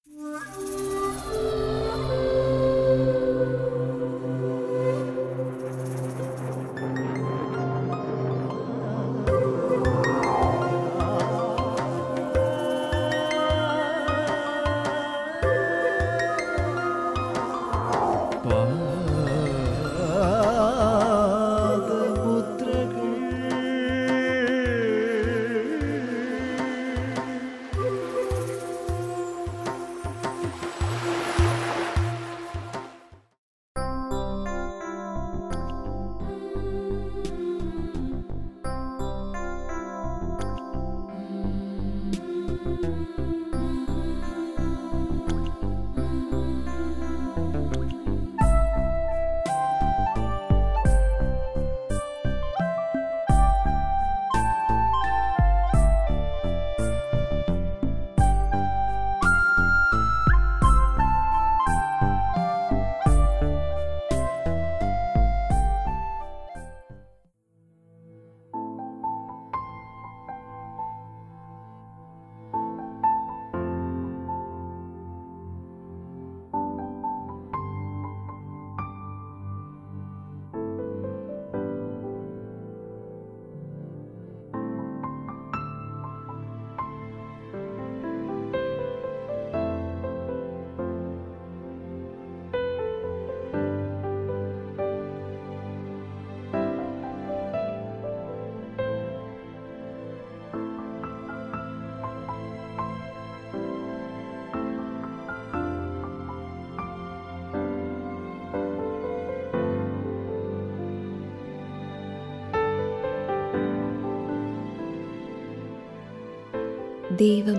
ദൈവം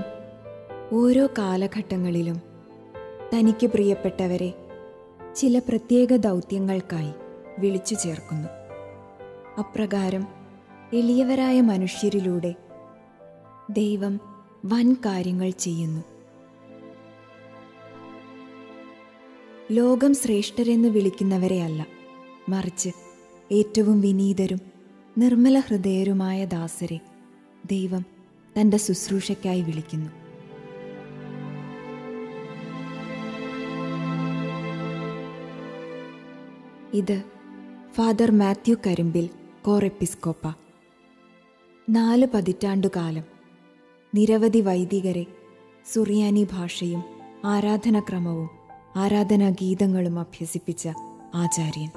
ഓരോ കാലഘട്ടങ്ങളിലും തനിക്ക് പ്രിയപ്പെട്ടവരെ ചില പ്രത്യേക ദൗത്യങ്ങൾക്കായി വിളിച്ചു ചേർക്കുന്നു അപ്രകാരം എളിയവരായ മനുഷ്യരിലൂടെ ദൈവം വൻ കാര്യങ്ങൾ ചെയ്യുന്നു ലോകം ശ്രേഷ്ഠരെന്ന് വിളിക്കുന്നവരെയല്ല മറിച്ച് ഏറ്റവും വിനീതരും നിർമ്മല ഹൃദയരുമായ ദാസരെ ദൈവം തൻ്റെ ശുശ്രൂഷയ്ക്കായി വിളിക്കുന്നു ഇത് ഫാദർ മാത്യു കരിമ്പിൽ കോറെപ്പിസ്കോപ്പ നാല് പതിറ്റാണ്ടുകാലം നിരവധി വൈദികരെ സുറിയാനി ഭാഷയും ആരാധനാക്രമവും ആരാധനാ ഗീതങ്ങളും അഭ്യസിപ്പിച്ച ആചാര്യൻ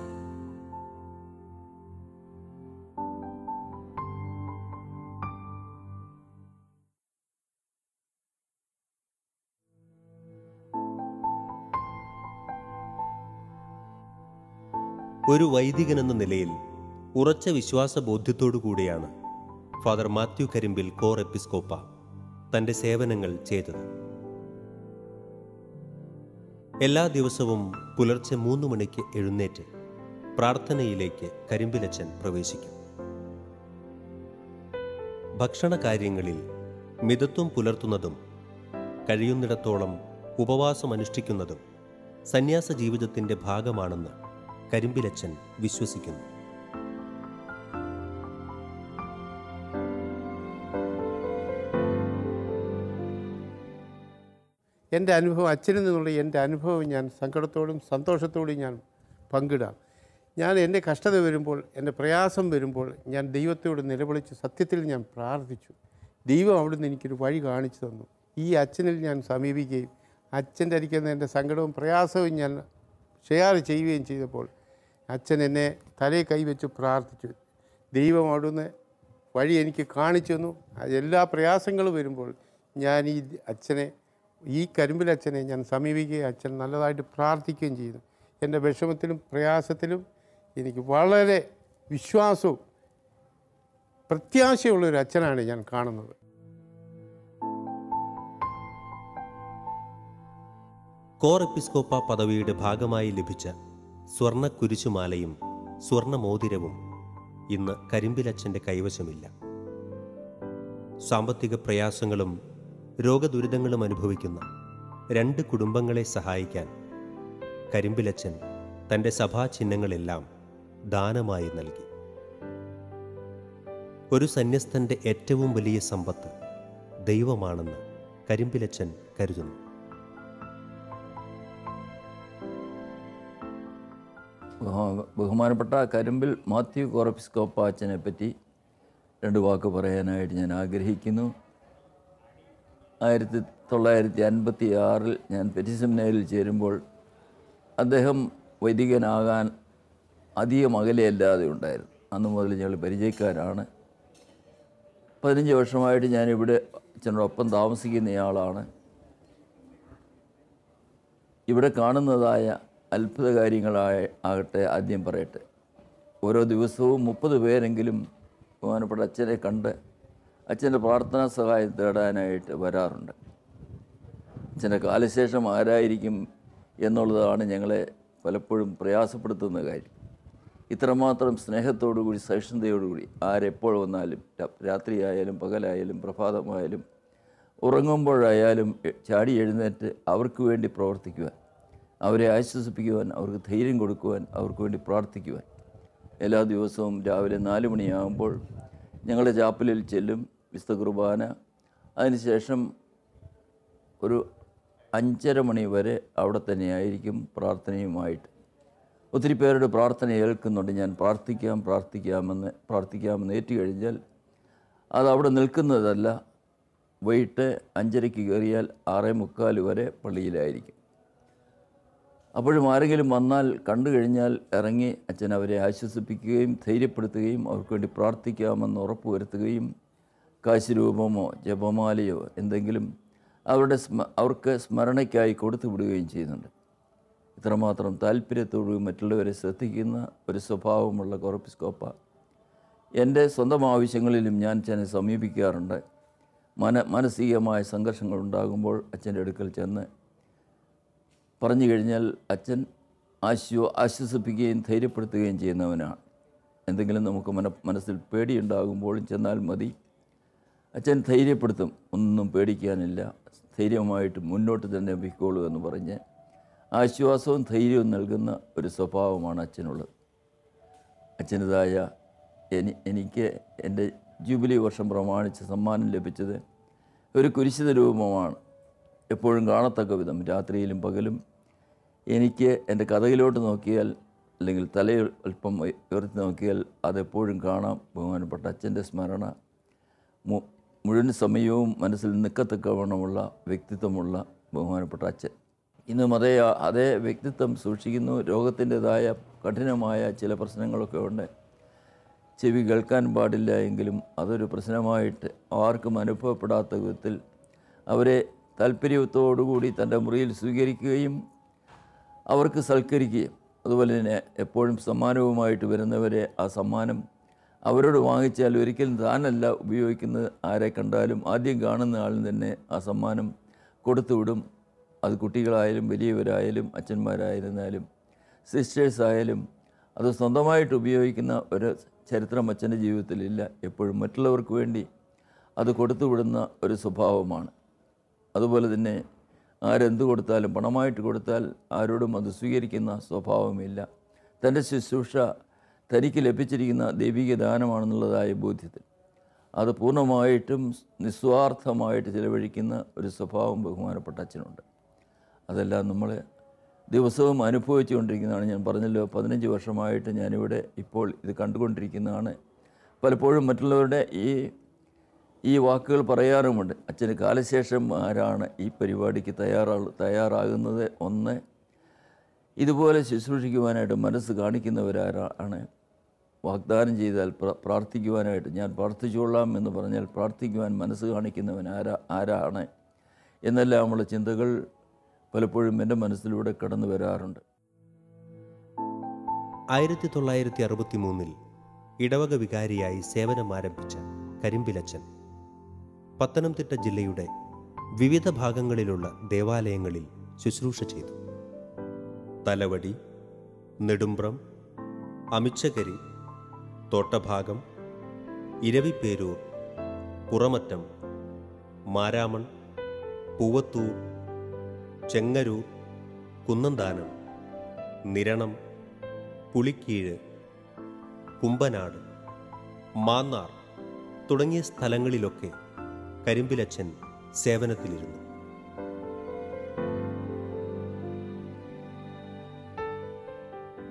ഒരു വൈദികൻ എന്ന നിലയിൽ ഉറച്ച വിശ്വാസ ബോധ്യത്തോടു കൂടിയാണ് ഫാദർ മാത്യു കരിമ്പിൽ കോർ എപ്പിസ്കോപ്പ തന്റെ സേവനങ്ങൾ ചെയ്തത് എല്ലാ ദിവസവും പുലർച്ചെ മൂന്ന് മണിക്ക് എഴുന്നേറ്റ് പ്രാർത്ഥനയിലേക്ക് കരിമ്പിലച്ചൻ പ്രവേശിക്കും ഭക്ഷണ കാര്യങ്ങളിൽ മിതത്വം പുലർത്തുന്നതും കഴിയുന്നിടത്തോളം ഉപവാസം അനുഷ്ഠിക്കുന്നതും സന്യാസ ജീവിതത്തിന്റെ ഭാഗമാണെന്ന് കരിമ്പിലച്ചൻ വിശ്വസിക്കുന്നു എൻ്റെ അനുഭവം അച്ഛനിൽ നിന്നുള്ള എൻ്റെ അനുഭവം ഞാൻ സങ്കടത്തോടും സന്തോഷത്തോടും ഞാൻ പങ്കിടാം ഞാൻ എൻ്റെ കഷ്ടത വരുമ്പോൾ എൻ്റെ പ്രയാസം വരുമ്പോൾ ഞാൻ ദൈവത്തോട് നിലവിളിച്ച് സത്യത്തിൽ ഞാൻ പ്രാർത്ഥിച്ചു ദൈവം അവിടുന്ന് എനിക്കൊരു വഴി കാണിച്ചു തന്നു ഈ അച്ഛനിൽ ഞാൻ സമീപിക്കുകയും അച്ഛൻ്റെ അരിക്കുന്ന എൻ്റെ സങ്കടവും പ്രയാസവും ഞാൻ ഷെയർ ചെയ്യുകയും ചെയ്തപ്പോൾ അച്ഛൻ എന്നെ തലയിൽ കൈവച്ച് പ്രാർത്ഥിച്ചു ദൈവം അവിടുന്ന് വഴി എനിക്ക് കാണിച്ചു തന്നു അത് എല്ലാ പ്രയാസങ്ങളും വരുമ്പോൾ ഞാൻ ഈ അച്ഛനെ ഈ കരിമ്പിലച്ഛനെ ഞാൻ സമീപിക്കുകയും അച്ഛൻ നല്ലതായിട്ട് പ്രാർത്ഥിക്കുകയും ചെയ്തു എൻ്റെ വിഷമത്തിലും പ്രയാസത്തിലും എനിക്ക് വളരെ വിശ്വാസവും പ്രത്യാശയുള്ള ഒരു അച്ഛനാണ് ഞാൻ കാണുന്നത് കോർ എപ്പിസ്കോപ്പ പദവിയുടെ ഭാഗമായി ലഭിച്ച സ്വർണ്ണ കുരിശുമാലയും സ്വർണ്ണ മോതിരവും ഇന്ന് കരിമ്പിലച്ഛൻ്റെ കൈവശമില്ല സാമ്പത്തിക പ്രയാസങ്ങളും രോഗദുരിതങ്ങളും അനുഭവിക്കുന്ന രണ്ട് കുടുംബങ്ങളെ സഹായിക്കാൻ കരിമ്പിലച്ഛൻ തൻ്റെ സഭാചിഹ്നങ്ങളെല്ലാം ദാനമായി നൽകി ഒരു സന്യസ്തന്റെ ഏറ്റവും വലിയ സമ്പത്ത് ദൈവമാണെന്ന് കരിമ്പിലച്ഛൻ കരുതുന്നു ബഹു- ബഹുമാനപ്പെട്ട കരിമ്പിൽ മാത്യു കോറപ്പിസ്കോപ്പ അച്ഛനെ പറ്റി രണ്ട് വാക്ക് പറയാനായിട്ട് ഞാൻ ആഗ്രഹിക്കുന്നു ആയിരത്തി തൊള്ളായിരത്തി അൻപത്തി ആറിൽ ഞാൻ പെറ്റി സെമിനാരിൽ ചേരുമ്പോൾ അദ്ദേഹം വൈദികനാകാൻ അധികം അകലെയല്ലാതെ ഉണ്ടായിരുന്നു അന്ന് മുതൽ ഞങ്ങൾ പരിചയക്കാരാണ് പതിനഞ്ച് വർഷമായിട്ട് ഞാനിവിടെ അച്ഛനോടൊപ്പം താമസിക്കുന്നയാളാണ് ഇവിടെ കാണുന്നതായ അത്ഭുത കാര്യങ്ങളായ ആകട്ടെ ആദ്യം പറയട്ടെ ഓരോ ദിവസവും മുപ്പത് പേരെങ്കിലും ബഹുമാനപ്പെട്ട അച്ഛനെ കണ്ട് അച്ഛൻ്റെ പ്രാർത്ഥനാ സഹായം തേടാനായിട്ട് വരാറുണ്ട് അച്ഛൻ്റെ കാലശേഷം ആരായിരിക്കും എന്നുള്ളതാണ് ഞങ്ങളെ പലപ്പോഴും പ്രയാസപ്പെടുത്തുന്ന കാര്യം ഇത്രമാത്രം സ്നേഹത്തോടുകൂടി സഹിഷ്ണുതയോടുകൂടി ആരെപ്പോൾ വന്നാലും രാ- രാത്രിയായാലും പകലായാലും പ്രഭാതമായാലും ഉറങ്ങുമ്പോഴായാലും എ- ചാടി എഴുന്നേറ്റ് അവർക്ക് വേണ്ടി പ്രവർത്തിക്കുവാൻ അവരെ ആശ്വസിപ്പിക്കുവാൻ അവർക്ക് ധൈര്യം കൊടുക്കുവാൻ അവർക്ക് വേണ്ടി പ്രാർത്ഥിക്കുവാൻ എല്ലാ ദിവസവും രാവിലെ നാല് മണിയാകുമ്പോൾ ഞങ്ങളുടെ ചാപ്പലിൽ ചെല്ലും വിശുദ്ധ കുർബാന അതിനുശേഷം ഒരു അഞ്ചര മണി വരെ അവിടെ തന്നെയായിരിക്കും പ്രാർത്ഥനയുമായിട്ട് ഒത്തിരി പേരുടെ പ്രാർത്ഥന ഏൽക്കുന്നുണ്ട് ഞാൻ പ്രാർത്ഥിക്കാം പ്രാർത്ഥിക്കാമെന്ന് പ്രാർത്ഥിക്കാമെന്ന് ഏറ്റുകഴിഞ്ഞാൽ അത് അവിടെ നിൽക്കുന്നതല്ല വൈകിട്ട് അഞ്ചരയ്ക്ക് കയറിയാൽ ആറേ മുക്കാൽ വരെ പള്ളിയിലായിരിക്കും അപ്പോഴും ആരെങ്കിലും വന്നാൽ കണ്ടു കഴിഞ്ഞാൽ ഇറങ്ങി അച്ഛൻ അവരെ ആശ്വസിപ്പിക്കുകയും ധൈര്യപ്പെടുത്തുകയും അവർക്ക് വേണ്ടി പ്രാർത്ഥിക്കാമെന്ന് ഉറപ്പ് വരുത്തുകയും കാശുരൂപമോ ജപമാലയോ എന്തെങ്കിലും അവരുടെ സ്മ അവർക്ക് സ്മരണയ്ക്കായി കൊടുത്തു വിടുകയും ചെയ്യുന്നുണ്ട് ഇത്രമാത്രം താല്പര്യത്തോടും മറ്റുള്ളവരെ ശ്രദ്ധിക്കുന്ന ഒരു സ്വഭാവമുള്ള കോറപ്പിസ്കോപ്പ എൻ്റെ സ്വന്തം ആവശ്യങ്ങളിലും ഞാൻ അച്ഛനെ സമീപിക്കാറുണ്ട് മന മാനസികമായ സംഘർഷങ്ങൾ ഉണ്ടാകുമ്പോൾ അച്ഛൻ്റെ അടുക്കൽ ചെന്ന് പറഞ്ഞു കഴിഞ്ഞാൽ അച്ഛൻ ആശ്വ ആശ്വസിപ്പിക്കുകയും ധൈര്യപ്പെടുത്തുകയും ചെയ്യുന്നവനാണ് എന്തെങ്കിലും നമുക്ക് മന മനസ്സിൽ പേടിയുണ്ടാകുമ്പോഴും ചെന്നാൽ മതി അച്ഛൻ ധൈര്യപ്പെടുത്തും ഒന്നും പേടിക്കാനില്ല ധൈര്യമായിട്ട് മുന്നോട്ട് തന്നെ പൊയ്ക്കോളൂ എന്ന് പറഞ്ഞ് ആശ്വാസവും ധൈര്യവും നൽകുന്ന ഒരു സ്വഭാവമാണ് അച്ഛനുള്ളത് അച്ഛൻ്റെതായ എനി എനിക്ക് എൻ്റെ ജൂബിലി വർഷം പ്രമാണിച്ച് സമ്മാനം ലഭിച്ചത് ഒരു കുരിശിത രൂപമാണ് എപ്പോഴും കാണത്തക്ക വിധം രാത്രിയിലും പകലും എനിക്ക് എൻ്റെ കഥയിലോട്ട് നോക്കിയാൽ അല്ലെങ്കിൽ തലയിൽ അല്പം ഉയർത്തി നോക്കിയാൽ അതെപ്പോഴും കാണാം ബഹുമാനപ്പെട്ട അച്ഛൻ്റെ സ്മരണ മു- മുഴുവൻ സമയവും മനസ്സിൽ നിൽക്കത്തക്കവണ്ണമുള്ള വ്യക്തിത്വമുള്ള ബഹുമാനപ്പെട്ട അച്ഛൻ ഇന്നും അതേ അതേ വ്യക്തിത്വം സൂക്ഷിക്കുന്നു രോഗത്തിൻ്റെതായ കഠിനമായ ചില പ്രശ്നങ്ങളൊക്കെ ഉണ്ട് ചെവി കേൾക്കാൻ പാടില്ല എങ്കിലും അതൊരു പ്രശ്നമായിട്ട് ആർക്കും അനുഭവപ്പെടാത്ത വിധത്തിൽ അവരെ താല്പര്യത്തോടുകൂടി തൻ്റെ മുറിയിൽ സ്വീകരിക്കുകയും അവർക്ക് സൽക്കരിക്കുകയും അതുപോലെ തന്നെ എപ്പോഴും സമ്മാനവുമായിട്ട് വരുന്നവരെ ആ സമ്മാനം അവരോട് വാങ്ങിച്ചാൽ ഒരിക്കലും താനല്ല ഉപയോഗിക്കുന്നത് ആരെ കണ്ടാലും ആദ്യം കാണുന്ന ആളിന് തന്നെ ആ സമ്മാനം കൊടുത്തുവിടും അത് കുട്ടികളായാലും വലിയവരായാലും അച്ഛന്മാരായിരുന്നാലും സിസ്റ്റേഴ്സ് ആയാലും അത് സ്വന്തമായിട്ട് ഉപയോഗിക്കുന്ന ഒരു ചരിത്രം അച്ഛൻ്റെ ജീവിതത്തിലില്ല എപ്പോഴും മറ്റുള്ളവർക്ക് വേണ്ടി അത് കൊടുത്തുവിടുന്ന ഒരു സ്വഭാവമാണ് അതുപോലെ തന്നെ ആരെന്ത് കൊടുത്താലും പണമായിട്ട് കൊടുത്താൽ ആരോടും അത് സ്വീകരിക്കുന്ന സ്വഭാവമില്ല തൻ്റെ ശുശ്രൂഷ തനിക്ക് ലഭിച്ചിരിക്കുന്ന ദൈവിക ദാനമാണെന്നുള്ളതായ ബോധ്യത്തിൽ അത് പൂർണ്ണമായിട്ടും നിസ്വാർത്ഥമായിട്ട് ചിലവഴിക്കുന്ന ഒരു സ്വഭാവം ബഹുമാനപ്പെട്ട അച്ഛനുണ്ട് അതെല്ലാം നമ്മൾ ദിവസവും അനുഭവിച്ചുകൊണ്ടിരിക്കുന്നതാണ് ഞാൻ പറഞ്ഞല്ലോ പതിനഞ്ച് വർഷമായിട്ട് ഞാനിവിടെ ഇപ്പോൾ ഇത് കണ്ടുകൊണ്ടിരിക്കുന്നതാണ് പലപ്പോഴും മറ്റുള്ളവരുടെ ഈ ഈ വാക്കുകൾ പറയാറുമുണ്ട് അച്ഛന് കാലശേഷം ആരാണ് ഈ പരിപാടിക്ക് തയ്യാറാ തയ്യാറാകുന്നത് ഒന്ന് ഇതുപോലെ ശുശ്രൂഷിക്കുവാനായിട്ട് മനസ്സ് കാണിക്കുന്നവരാരാണ് വാഗ്ദാനം ചെയ്താൽ പ്ര- പ്രാർത്ഥിക്കുവാനായിട്ട് ഞാൻ പ്രാർത്ഥിച്ചുകൊള്ളാം എന്ന് പറഞ്ഞാൽ പ്രാർത്ഥിക്കുവാൻ മനസ്സ് കാണിക്കുന്നവൻ ആരാ ആരാണ് എന്നെല്ലാമുള്ള ചിന്തകൾ പലപ്പോഴും എൻ്റെ മനസ്സിലൂടെ കടന്നു വരാറുണ്ട് ആയിരത്തി തൊള്ളായിരത്തി അറുപത്തി മൂന്നിൽ ഇടവക വികാരിയായി സേവനം ആരംഭിച്ച കരിമ്പിലച്ചൻ പത്തനംതിട്ട ജില്ലയുടെ വിവിധ ഭാഗങ്ങളിലുള്ള ദേവാലയങ്ങളിൽ ശുശ്രൂഷ ചെയ്തു തലവടി നെടുമ്പ്രം അമിച്ചകരി തോട്ടഭാഗം ഇരവിപ്പേരൂർ പുറമറ്റം മാരാമൺ പൂവത്തൂർ ചെങ്ങരൂർ കുന്നന്താനം നിരണം പുളിക്കീഴ് കുമ്പനാട് മാന്നാർ തുടങ്ങിയ സ്ഥലങ്ങളിലൊക്കെ കരിമ്പിലച്ചൻ സേവനത്തിലിരുന്നു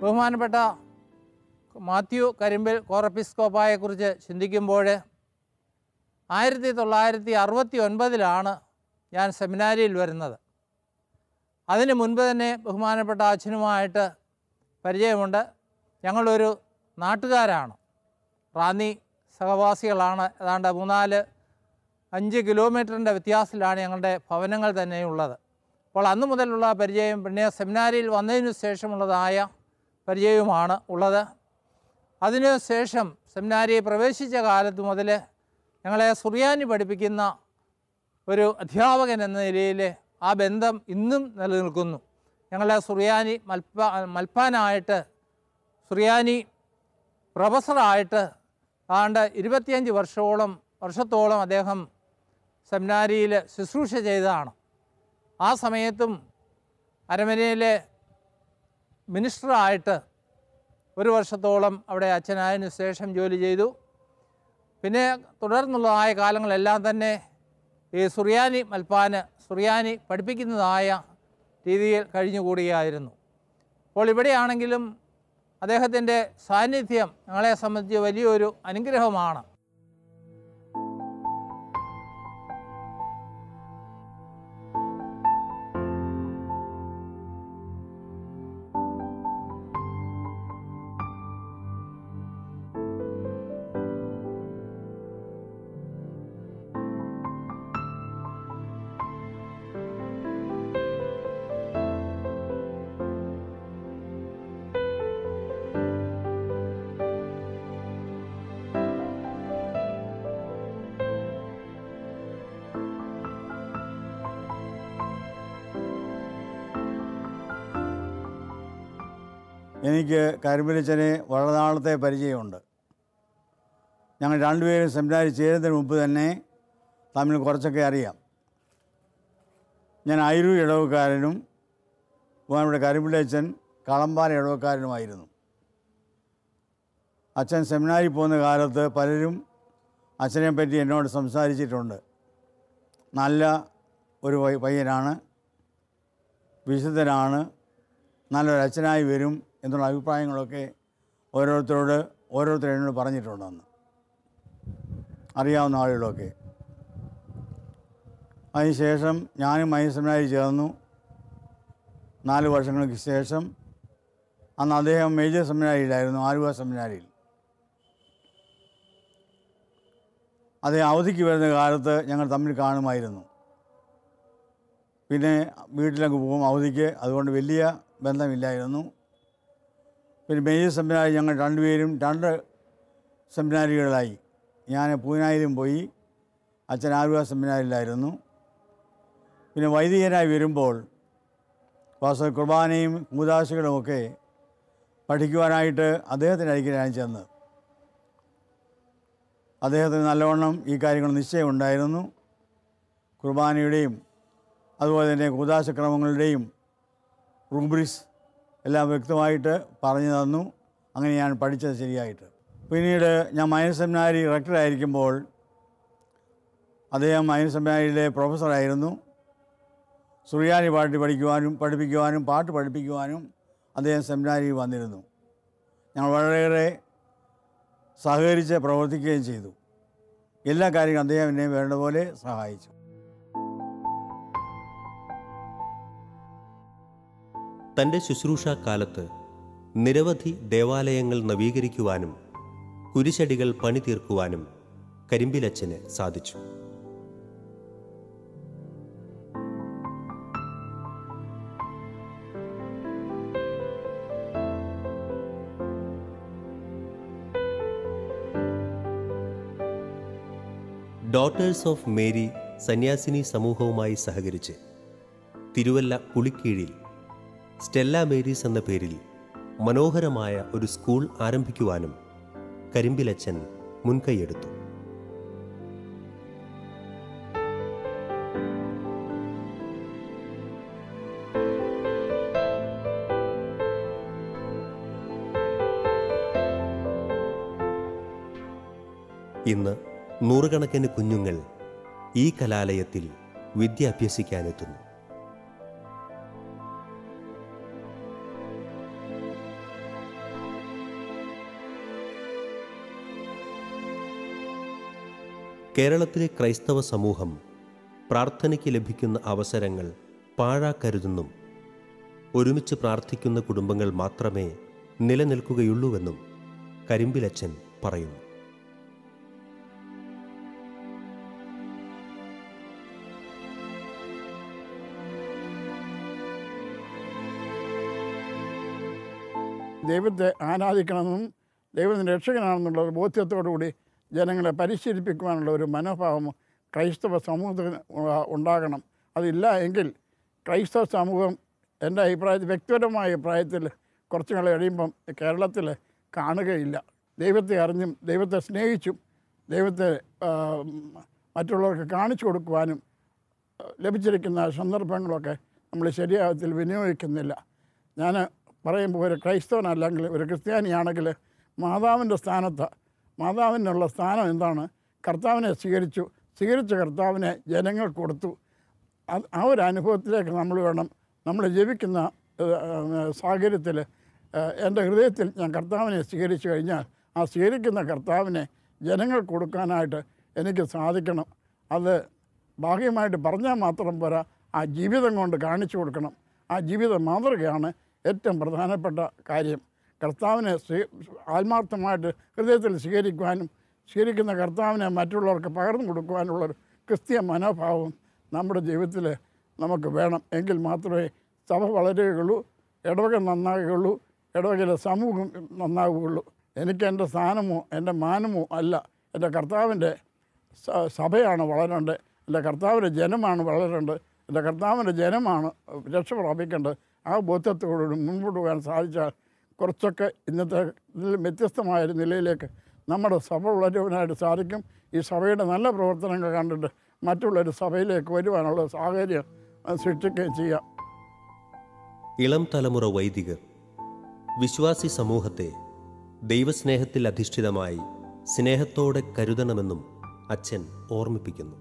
ബഹുമാനപ്പെട്ട മാത്യു കരിമ്പിൽ കോറപ്പിസ്കോപ്പായെക്കുറിച്ച് ചിന്തിക്കുമ്പോൾ ആയിരത്തി തൊള്ളായിരത്തി അറുപത്തി ഒൻപതിലാണ് ഞാൻ സെമിനാരിയിൽ വരുന്നത് അതിന് മുൻപ് തന്നെ ബഹുമാനപ്പെട്ട അച്ഛനുമായിട്ട് പരിചയമുണ്ട് ഞങ്ങളൊരു നാട്ടുകാരാണ് റാന്നി സഹവാസികളാണ് ഏതാണ്ട് മൂന്നാല് അഞ്ച് കിലോമീറ്ററിൻ്റെ വ്യത്യാസത്തിലാണ് ഞങ്ങളുടെ ഭവനങ്ങൾ തന്നെയുള്ളത് അപ്പോൾ അന്നു മുതലുള്ള പരിചയം പിന്നെ സെമിനാരിയിൽ വന്നതിനു ശേഷമുള്ളതായ പരിചയവുമാണ് ഉള്ളത് അതിനു ശേഷം സെമിനാരിയെ പ്രവേശിച്ച കാലത്ത് മുതൽ ഞങ്ങളെ സുറിയാനി പഠിപ്പിക്കുന്ന ഒരു അധ്യാപകൻ എന്ന നിലയിൽ ആ ബന്ധം ഇന്നും നിലനിൽക്കുന്നു ഞങ്ങളെ സുറിയാനി മൽപ്പ മൽപ്പാനായിട്ട് സുറിയാനി പ്രൊഫസറായിട്ട് ആണ്ട് ഇരുപത്തിയഞ്ച് വർഷത്തോളം വർഷത്തോളം അദ്ദേഹം സെമിനാരിയിൽ ശുശ്രൂഷ ചെയ്തതാണ് ആ സമയത്തും അരമനയിലെ മിനിസ്റ്ററായിട്ട് ഒരു വർഷത്തോളം അവിടെ അച്ഛനായതിനു ശേഷം ജോലി ചെയ്തു പിന്നെ തുടർന്നുള്ളതായ കാലങ്ങളെല്ലാം തന്നെ ഈ സുറിയാനി മൽപ്പാന് സുറിയാനി പഠിപ്പിക്കുന്നതായ രീതിയിൽ കഴിഞ്ഞുകൂടുകയായിരുന്നു അപ്പോൾ ഇവിടെയാണെങ്കിലും അദ്ദേഹത്തിൻ്റെ സാന്നിധ്യം ഞങ്ങളെ സംബന്ധിച്ച് വലിയൊരു അനുഗ്രഹമാണ് എനിക്ക് കരിമ്പലിച്ചനെ വളരെ നാളത്തെ പരിചയമുണ്ട് ഞങ്ങൾ രണ്ടുപേരും സെമിനാരി ചേരുന്നതിന് മുമ്പ് തന്നെ തമ്മിൽ കുറച്ചൊക്കെ അറിയാം ഞാൻ അയിരൂർ ഇടവക്കാരനും നമ്മുടെ കരിമ്പിളച്ചൻ കളമ്പാല ഇടവക്കാരനുമായിരുന്നു അച്ഛൻ സെമിനാരി പോകുന്ന കാലത്ത് പലരും അച്ഛനെ പറ്റി എന്നോട് സംസാരിച്ചിട്ടുണ്ട് നല്ല ഒരു പയ്യ- പയ്യനാണ് വിശുദ്ധനാണ് നല്ലൊരു അച്ഛനായി വരും എന്നുള്ള അഭിപ്രായങ്ങളൊക്കെ ഓരോരുത്തരോട് ഓരോരുത്തർ എന്നോട് പറഞ്ഞിട്ടുണ്ടെന്ന് അറിയാവുന്ന ആളുകളൊക്കെ അതിനുശേഷം ഞാനും മൈസമനായി ചേർന്നു നാല് വർഷങ്ങൾക്ക് ശേഷം അന്ന് അദ്ദേഹം മേജർ സെമിനാരിയിലായിരുന്നു ആലുവ സെമിനാരിയിൽ അദ്ദേഹം അവധിക്ക് വരുന്ന കാലത്ത് ഞങ്ങൾ തമ്മിൽ കാണുമായിരുന്നു പിന്നെ വീട്ടിലങ്ങ് പോകും അവധിക്ക് അതുകൊണ്ട് വലിയ ബന്ധമില്ലായിരുന്നു പിന്നെ മേജർ സെമിനാരി ഞങ്ങൾ രണ്ടുപേരും രണ്ട് സെമിനാരികളായി ഞാൻ പൂനായിലും പോയി അച്ഛൻ ആലുവ സെമിനാരിലായിരുന്നു പിന്നെ വൈദികനായി വരുമ്പോൾ വാസ്തവ കുർബാനയും കൂതാശകളുമൊക്കെ പഠിക്കുവാനായിട്ട് അദ്ദേഹത്തിൻ്റെ അരികിലാണ് ചെന്നത് അദ്ദേഹത്തിന് നല്ലവണ്ണം ഈ കാര്യങ്ങൾ നിശ്ചയമുണ്ടായിരുന്നു കുർബാനയുടെയും അതുപോലെ തന്നെ കൂതാശക്രമങ്ങളുടെയും റൂബ്രിക്സ് എല്ലാം വ്യക്തമായിട്ട് പറഞ്ഞു തന്നു അങ്ങനെ ഞാൻ പഠിച്ചത് ശരിയായിട്ട് പിന്നീട് ഞാൻ മൈനസ് സെമിനാരി റെക്ടറായിരിക്കുമ്പോൾ അദ്ദേഹം മൈനസ് സെമിനാരിയിലെ പ്രൊഫസറായിരുന്നു സുറിയാനി പാട്ട് പഠിക്കുവാനും പഠിപ്പിക്കുവാനും പാട്ട് പഠിപ്പിക്കുവാനും അദ്ദേഹം സെമിനാരിയിൽ വന്നിരുന്നു ഞങ്ങൾ വളരെയേറെ സഹകരിച്ച് പ്രവർത്തിക്കുകയും ചെയ്തു എല്ലാ കാര്യങ്ങളും അദ്ദേഹം എന്നെ വേണ്ട പോലെ സഹായിച്ചു തൻ്റെ ശുശ്രൂഷാ കാലത്ത് നിരവധി ദേവാലയങ്ങൾ നവീകരിക്കുവാനും കുരിശടികൾ പണി തീർക്കുവാനും കരിമ്പിലച്ചന് സാധിച്ചു ഡോട്ടേഴ്സ് ഓഫ് മേരി സന്യാസിനി സമൂഹവുമായി സഹകരിച്ച് തിരുവല്ല പുളിക്കീഴിൽ സ്റ്റെല്ല മേരീസ് എന്ന പേരിൽ മനോഹരമായ ഒരു സ്കൂൾ ആരംഭിക്കുവാനും കരിമ്പിലച്ചൻ മുൻകൈയെടുത്തു ഇന്ന് നൂറുകണക്കിന് കുഞ്ഞുങ്ങൾ ഈ കലാലയത്തിൽ വിദ്യ അഭ്യസിക്കാനെത്തുന്നു കേരളത്തിലെ ക്രൈസ്തവ സമൂഹം പ്രാർത്ഥനയ്ക്ക് ലഭിക്കുന്ന അവസരങ്ങൾ പാഴാക്കരുതെന്നും ഒരുമിച്ച് പ്രാർത്ഥിക്കുന്ന കുടുംബങ്ങൾ മാത്രമേ നിലനിൽക്കുകയുള്ളൂവെന്നും കരിമ്പിലച്ചൻ പറയുന്നു ദൈവത്തെ ആരാധിക്കണമെന്നും ദൈവത്തിൻ്റെ രക്ഷകനാണെന്നുള്ള ഒരു ബോധ്യത്തോടുകൂടി ജനങ്ങളെ പരിശീലിപ്പിക്കുവാനുള്ള ഒരു മനോഭാവം ക്രൈസ്തവ സമൂഹത്തിന് ഉ- ഉണ്ടാകണം അതില്ല എങ്കിൽ ക്രൈസ്തവ സമൂഹം എൻ്റെ അഭിപ്രായത്തിൽ വ്യക്തിപരമായ അഭിപ്രായത്തിൽ കുറച്ച് നാൾ കഴിയുമ്പം കേരളത്തിൽ കാണുകയില്ല ദൈവത്തെ അറിഞ്ഞും ദൈവത്തെ സ്നേഹിച്ചും ദൈവത്തെ ആ, മറ്റുള്ളവർക്ക് കാണിച്ചു കൊടുക്കുവാനും ലഭിച്ചിരിക്കുന്ന സന്ദർഭങ്ങളൊക്കെ നമ്മൾ ശരിയാവത്തിൽ വിനിയോഗിക്കുന്നില്ല ഞാൻ പറയുമ്പോൾ ഒരു ക്രൈസ്തവനല്ലെങ്കിൽ ഒരു ക്രിസ്ത്യാനിയാണെങ്കിൽ മാതാവിൻ്റെ സ്ഥാനത്ത് മാതാവിനുള്ള സ്ഥാനം എന്താണ് കർത്താവിനെ സ്വീകരിച്ചു സ്വീകരിച്ച കർത്താവിനെ ജനങ്ങൾ കൊടുത്തു അത് ആ ഒരു അനുഭവത്തിലേക്ക് നമ്മൾ വേണം നമ്മൾ ജീവിക്കുന്ന സാഹചര്യത്തിൽ എൻ്റെ ഹൃദയത്തിൽ ഞാൻ കർത്താവിനെ സ്വീകരിച്ചു കഴിഞ്ഞാൽ ആ സ്വീകരിക്കുന്ന കർത്താവിനെ ജനങ്ങൾ കൊടുക്കാനായിട്ട് എനിക്ക് സാധിക്കണം അത് ഭാഗ്യമായിട്ട് പറഞ്ഞാൽ മാത്രം പോരാ ആ ജീവിതം കൊണ്ട് കാണിച്ചു കൊടുക്കണം ആ ജീവിത മാതൃകയാണ് ഏറ്റവും പ്രധാനപ്പെട്ട കാര്യം കർത്താവിനെ സ്വീ ആത്മാർത്ഥമായിട്ട് ഹൃദയത്തിൽ സ്വീകരിക്കുവാനും സ്വീകരിക്കുന്ന കർത്താവിനെ മറ്റുള്ളവർക്ക് പകർന്നു കൊടുക്കുവാനുള്ളൊരു ക്രിസ്തീയ മനോഭാവം നമ്മുടെ ജീവിതത്തിൽ നമുക്ക് വേണം എങ്കിൽ മാത്രമേ സഭ വളരുകയുള്ളൂ ഇടവക നന്നാകുകയുള്ളൂ ഇടവകയിലെ സമൂഹം നന്നാവുകയുള്ളൂ എനിക്ക് എൻ്റെ സ്ഥാനമോ എൻ്റെ മാനമോ അല്ല എൻ്റെ കർത്താവിൻ്റെ സ- സഭയാണ് വളരേണ്ടത് എൻ്റെ കർത്താവിൻ്റെ ജനമാണ് വളരേണ്ടത് എൻ്റെ കർത്താവിൻ്റെ ജനമാണ് രക്ഷ പ്രാപിക്കേണ്ടത് ആ ബോധ്യത്തോടുകൂടി മുൻപോട്ട് പോകാൻ സാധിച്ചാൽ കുറച്ചൊക്കെ ഇന്നത്തെ ഇതിൽ വ്യത്യസ്തമായ ഒരു നിലയിലേക്ക് നമ്മുടെ സഭ വളരുവാനായിട്ട് സാധിക്കും ഈ സഭയുടെ നല്ല പ്രവർത്തനങ്ങൾ കണ്ടിട്ട് മറ്റുള്ളൊരു സഭയിലേക്ക് വരുവാനുള്ള സാഹചര്യം അത് സൃഷ്ടിക്കുകയും ചെയ്യാം ഇളം തലമുറ വൈദികർ വിശ്വാസി സമൂഹത്തെ ദൈവസ്നേഹത്തിൽ അധിഷ്ഠിതമായി സ്നേഹത്തോടെ കരുതണമെന്നും അച്ഛൻ ഓർമ്മിപ്പിക്കുന്നു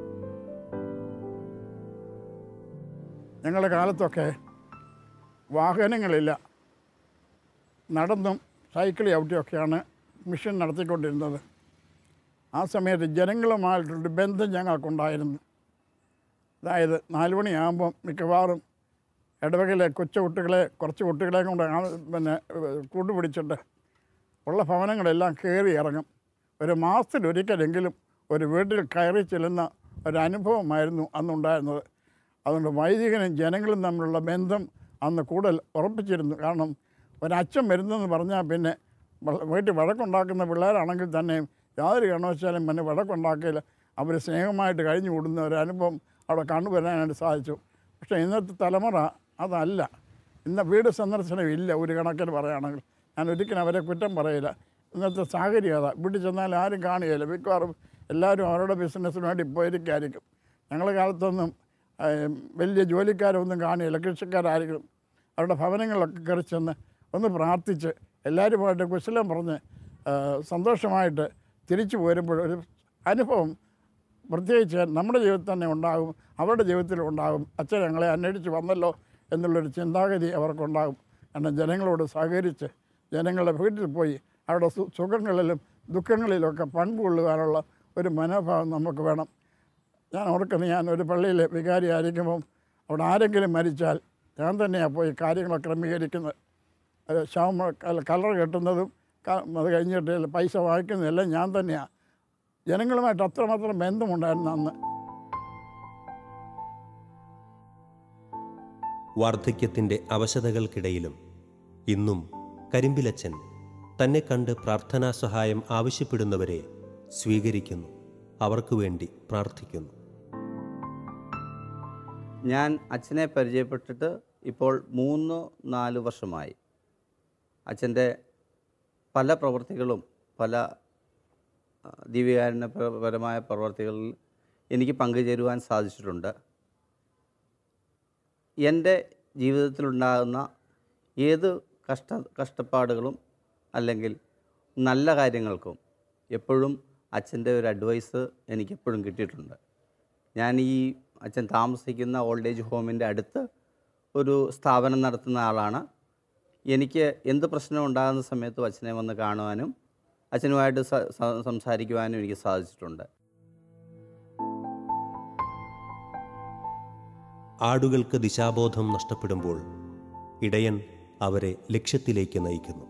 ഞങ്ങളുടെ കാലത്തൊക്കെ വാഹനങ്ങളില്ല നടന്നും സൈക്കിൾ ചവിട്ടിയൊക്കെയാണ് മിഷൻ നടത്തിക്കൊണ്ടിരുന്നത് ആ സമയത്ത് ജനങ്ങളുമായിട്ടൊരു ബന്ധം ഞങ്ങൾക്കുണ്ടായിരുന്നു അതായത് നാല് മണിയാകുമ്പം മിക്കവാറും ഇടവകയിലെ കൊച്ചു കുട്ടികളെ കുറച്ച് കുട്ടികളെ കൊണ്ട് ആ- പിന്നെ ഏഹ്, കൂട്ടുപിടിച്ചിട്ട് ഉള്ള ഭവനങ്ങളെല്ലാം കയറി ഇറങ്ങും ഒരു മാസത്തിലൊരിക്കലെങ്കിലും ഒരു വീട്ടിൽ കയറി ചെല്ലുന്ന ഒരു അനുഭവമായിരുന്നു അന്നുണ്ടായിരുന്നത് അതുകൊണ്ട് വൈദികനും ജനങ്ങളും തമ്മിലുള്ള ബന്ധം അന്ന് കൂടുതൽ ഉറപ്പിച്ചിരുന്നു കാരണം ഒരച്ഛൻ വരുന്നെന്ന് പറഞ്ഞാൽ പിന്നെ വ- വീട്ടിൽ വഴക്കുണ്ടാക്കുന്ന പിള്ളേരാണെങ്കിൽ തന്നെയും യാതൊരു കാരണവശാലും പിന്നെ വഴക്കുണ്ടാക്കിയില്ല അവർ സ്നേഹമായിട്ട് കഴിഞ്ഞു കൂടുന്ന ഒരു അനുഭവം അവിടെ കണ്ടുവരാനായിട്ട് സാധിച്ചു പക്ഷേ ഇന്നത്തെ തലമുറ അതല്ല ഇന്ന് വീട് സന്ദർശനം ഇല്ല ഒരു കണക്കിന് പറയുകയാണെങ്കിൽ ഞാൻ ഒരിക്കലും അവരെ കുറ്റം പറയില്ല ഇന്നത്തെ സാഹചര്യം അതാ വീട്ടിൽ ചെന്നാൽ ആരും കാണുകയില്ല മിക്കവാറും എല്ലാവരും അവരുടെ ബിസിനസ്സിന് വേണ്ടി പോയിരിക്കായിരിക്കും ഞങ്ങളുടെ കാലത്തൊന്നും ഏം, വലിയ ജോലിക്കാരൊന്നും കാണുകയില്ല കൃഷിക്കാരായിരിക്കും അവരുടെ ഭവനങ്ങളിലൊക്കെ കയറി ചെന്ന് ഒന്ന് പ്രാർത്ഥിച്ച് എല്ലാവരുമായിട്ട് കുശലം പറഞ്ഞ് ആ, സന്തോഷമായിട്ട് തിരിച്ചു പോരുമ്പോൾ ഒരു അനുഭവം പ്രത്യേകിച്ച് നമ്മുടെ ജീവിതത്തിൽ തന്നെ ഉണ്ടാകും അവരുടെ ജീവിതത്തിൽ ഉണ്ടാകും അച്ഛൻ ഞങ്ങളെ അന്വേഷിച്ച് വന്നല്ലോ എന്നുള്ളൊരു ചിന്താഗതി അവർക്കുണ്ടാകും കാരണം ജനങ്ങളോട് സഹകരിച്ച് ജനങ്ങളുടെ വീട്ടിൽ പോയി അവരുടെ സു സുഖങ്ങളിലും ദുഃഖങ്ങളിലുമൊക്കെ പങ്കുകൊള്ളുവാനുള്ള ഒരു മനോഭാവം നമുക്ക് വേണം ഞാൻ ഓർക്കുന്നത് ഞാൻ ഒരു പള്ളിയിൽ വികാരി ആയിരിക്കുമ്പം അവിടെ ആരെങ്കിലും മരിച്ചാൽ ഞാൻ തന്നെയാണ് പോയി കാര്യങ്ങൾ ക്രമീകരിക്കുന്നത് അത് ശവം അല്ല കളർ കെട്ടുന്നതും ക- അത് കഴിഞ്ഞിട്ട് പൈസ വാങ്ങിക്കുന്നതും എല്ലാം ഞാൻ തന്നെയാണ് ജനങ്ങളുമായിട്ട് അത്രമാത്രം ബന്ധമുണ്ടായിരുന്നു അന്ന് വാർദ്ധക്യത്തിൻ്റെ അവശതകൾക്കിടയിലും ഇന്നും കരിമ്പിലച്ചൻ തന്നെ കണ്ട് പ്രാർത്ഥനാ സഹായം ആവശ്യപ്പെടുന്നവരെ സ്വീകരിക്കുന്നു അവർക്ക് വേണ്ടി പ്രാർത്ഥിക്കുന്നു ഞാൻ അച്ഛനെ പരിചയപ്പെട്ടിട്ട് ഇപ്പോൾ മൂന്ന് നാല് വർഷമായി അച്ഛൻ്റെ പല പ്രവൃത്തികളും പല ആ, ദിവ്യകാരുണ്യപരമായ പ്രവർത്തികളിൽ എനിക്ക് പങ്കുചേരുവാൻ സാധിച്ചിട്ടുണ്ട് എൻ്റെ ജീവിതത്തിലുണ്ടാകുന്ന ഏത് കഷ്ട കഷ്ടപ്പാടുകളും അല്ലെങ്കിൽ നല്ല കാര്യങ്ങൾക്കും എപ്പോഴും അച്ഛൻ്റെ ഒരു അഡ്വൈസ് എനിക്കെപ്പോഴും കിട്ടിയിട്ടുണ്ട് ഞാൻ ഈ അച്ഛൻ താമസിക്കുന്ന ഓൾഡ് ഏജ് ഹോമിൻ്റെ അടുത്ത് ഒരു സ്ഥാപനം നടത്തുന്ന ആളാണ് എനിക്ക് എന്ത് പ്രശ്നം ഉണ്ടാകുന്ന സമയത്തും അച്ഛനെ വന്ന് കാണുവാനും അച്ഛനുമായിട്ട് സ- സ- സംസാരിക്കുവാനും എനിക്ക് സാധിച്ചിട്ടുണ്ട് ആടുകൾക്ക് ദിശാബോധം നഷ്ടപ്പെടുമ്പോൾ ഇടയൻ അവരെ ലക്ഷ്യത്തിലേക്ക് നയിക്കുന്നു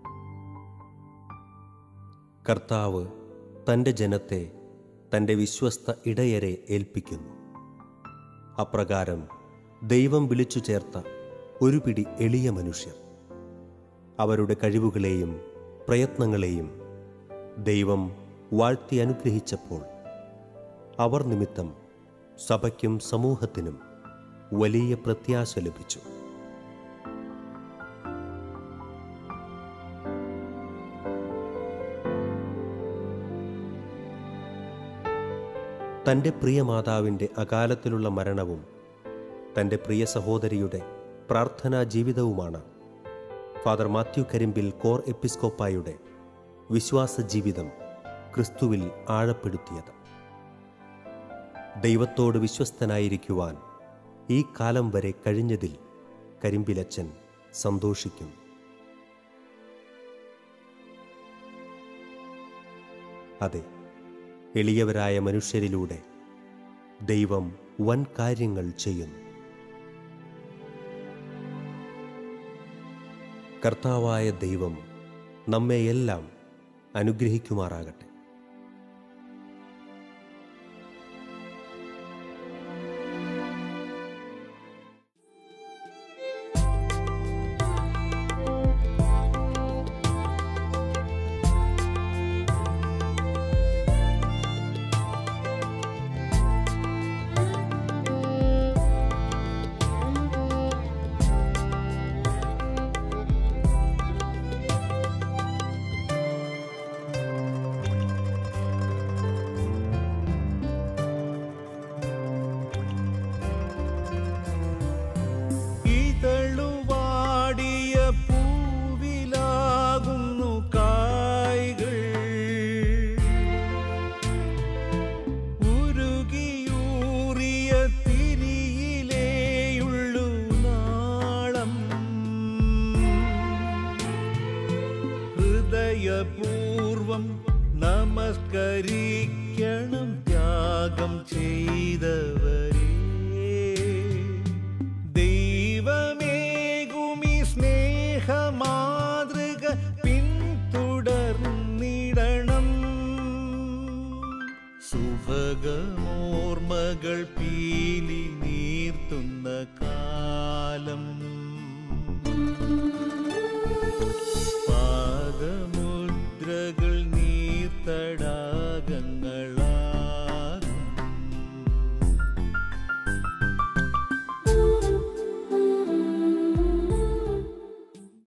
കർത്താവ് തൻ്റെ ജനത്തെ തൻ്റെ വിശ്വസ്ത ഇടയരെ ഏൽപ്പിക്കുന്നു അപ്രകാരം ദൈവം വിളിച്ചു ചേർത്ത ഒരു പിടി എളിയ മനുഷ്യർ അവരുടെ കഴിവുകളെയും പ്രയത്നങ്ങളെയും ദൈവം വാഴ്ത്തി അനുഗ്രഹിച്ചപ്പോൾ അവർ നിമിത്തം സഭയ്ക്കും സമൂഹത്തിനും വലിയ പ്രത്യാശ ലഭിച്ചു തൻ്റെ പ്രിയ മാതാവിൻ്റെ അകാലത്തിലുള്ള മരണവും തൻ്റെ പ്രിയ സഹോദരിയുടെ പ്രാർത്ഥനാ ജീവിതവുമാണ് ഫാദർ മാത്യു കരിമ്പിൽ കോർ എപ്പിസ്കോപ്പായുടെ വിശ്വാസ ജീവിതം ക്രിസ്തുവിൽ ആഴപ്പെടുത്തിയത് ദൈവത്തോട് വിശ്വസ്തനായിരിക്കുവാൻ ഈ കാലം വരെ കഴിഞ്ഞതിൽ കരിമ്പിലച്ചൻ സന്തോഷിക്കുന്നു അതെ എളിയവരായ മനുഷ്യരിലൂടെ ദൈവം വൻ കാര്യങ്ങൾ ചെയ്യുന്നു കർത്താവായ ദൈവം നമ്മെയെല്ലാം അനുഗ്രഹിക്കുമാറാകട്ടെ ഇതളുവാടിയ പൂവിലാകുന്നു കായ്കൾ ഉരുകിയൂറിയ തിരിയിലേയുള്ളു നാളം ഹൃദയപൂർവം നമസ്കരിക്കണം ത്യാഗം ചെയ്തവരെ ദൈവമേകുമി സ്നേഹമാതൃക പിന്തുടർന്നിടണം സുഭഗമോർമകൾ പീലി നീർത്തുന്ന കാലം പാദമുദ്രകൾ നീർത്തട